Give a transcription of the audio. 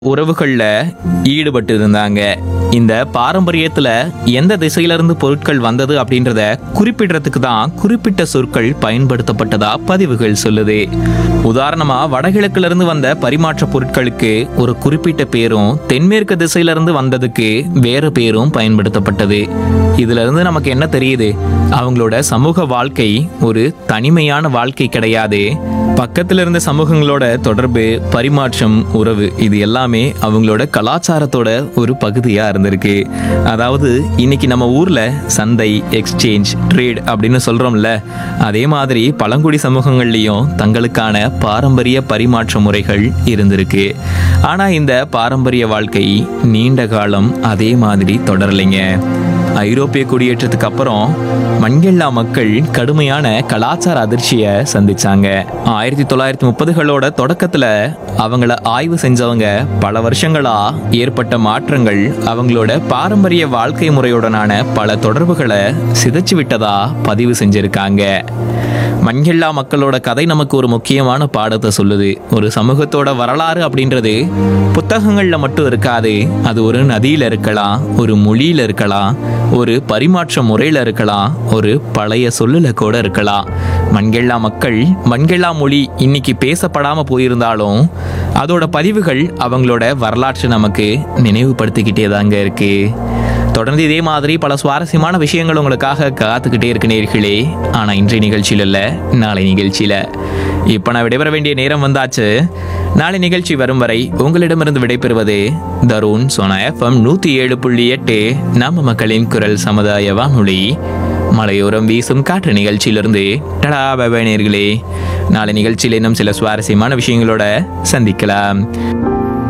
உறவுகள்ல ஈடுபட்டு இருந்தாங்க இந்த பாரம்பரியத்துல எந்த திசையில இருந்து பொருட்கள் வந்தது அப்படின்றத குறிப்பிடுறதுக்கு தான் குறிப்பிட்ட சொற்கள் பயன்படுத்தப்பட்டதா பதிவுகள் சொல்லுது உதாரணமா வடகிழக்குல இருந்து வந்த பரிமாற்ற பொருட்களுக்கு ஒரு குறிப்பிட்ட பேரும் தென்மேற்கு திசையில இருந்து வந்ததுக்கு வேற பேரும் பயன்படுத்தப்பட்டது இதுல இருந்து நமக்கு என்ன தெரியுது அவங்களோட சமூக வாழ்க்கை ஒரு தனிமையான வாழ்க்கை கிடையாது பக்கத்துல இருந்த சமூகங்களோட தொடர்பு பரிமாற்றம் உறவு இது எல்லாமே அவங்களோட கலாச்சாரத்தோட ஒரு பகுதியா இருந்திருக்கு அதாவது இன்னைக்கு நம்ம ஊர்ல சந்தை எக்ஸ்சேஞ்ச் ட்ரேட் அப்படின்னு சொல்றோம்ல அதே மாதிரி பழங்குடி சமூகங்கள்லயும் தங்களுக்கான பாரம்பரிய பரிமாற்ற முறைகள் இருந்திருக்கு ஆனா இந்த பாரம்பரிய வாழ்க்கை நீண்ட காலம் அதே மாதிரி தொடரலைங்க ஐரோப்பிய குடியேற்றத்துக்கு அப்புறம் மண்கெல்லா மக்கள் கடுமையான கலாச்சார அதிர்ச்சியை சந்திச்சாங்க ஆயிரத்தி தொள்ளாயிரத்தி முப்பதுகளோட தொடக்கத்துல அவங்கள ஆய்வு செஞ்சவங்க பல வருஷங்களா ஏற்பட்ட மாற்றங்கள் அவங்களோட பாரம்பரிய வாழ்க்கை முறையுடனான பல தொடர்புகளை சிதைச்சு விட்டதா பதிவு செஞ்சிருக்காங்க மண்கெல்லா மக்களோட கதை நமக்கு ஒரு முக்கியமான பாடத்தை சொல்லுது ஒரு சமூகத்தோட வரலாறு அப்படின்றது புத்தகங்கள்ல மட்டும் இருக்காது அது ஒரு நதியில இருக்கலாம் ஒரு மொழியில இருக்கலாம் ஒரு பரிமாற்ற முறையில இருக்கலாம் ஒரு பழைய சொல்லுல கூட இருக்கலாம் மண்கெல்லா மக்கள் மண்கெல்லா மொழி இன்னைக்கு பேசப்படாம போயிருந்தாலும் அதோட பதிவுகள் அவங்களோட வரலாற்றை நமக்கு நினைவுபடுத்திக்கிட்டே தாங்க இருக்கு தொடர்ந்து இதே மாதிரி பல சுவாரஸ்யமான விஷயங்கள் உங்களுக்காக காத்துக்கிட்டே இருக்கு நேர்களே ஆனால் இன்றைய நிகழ்ச்சியில் இல்லை நாளை நிகழ்ச்சியில் இப்போ நான் விடைபெற வேண்டிய நேரம் வந்தாச்சு நாளை நிகழ்ச்சி வரும் வரை உங்களிடமிருந்து விடைபெறுவது தருண் சோனா எஃப்எம் நூற்றி ஏழு புள்ளி எட்டு நம்ம மக்களின் குரல் சமுதாய வானொலி மலையோரம் வீசும் காற்று நிகழ்ச்சியிலிருந்து டடா பபாய் நேர்களே நாளை நிகழ்ச்சியில் இன்னும் சில சுவாரஸ்யமான விஷயங்களோட சந்திக்கலாம்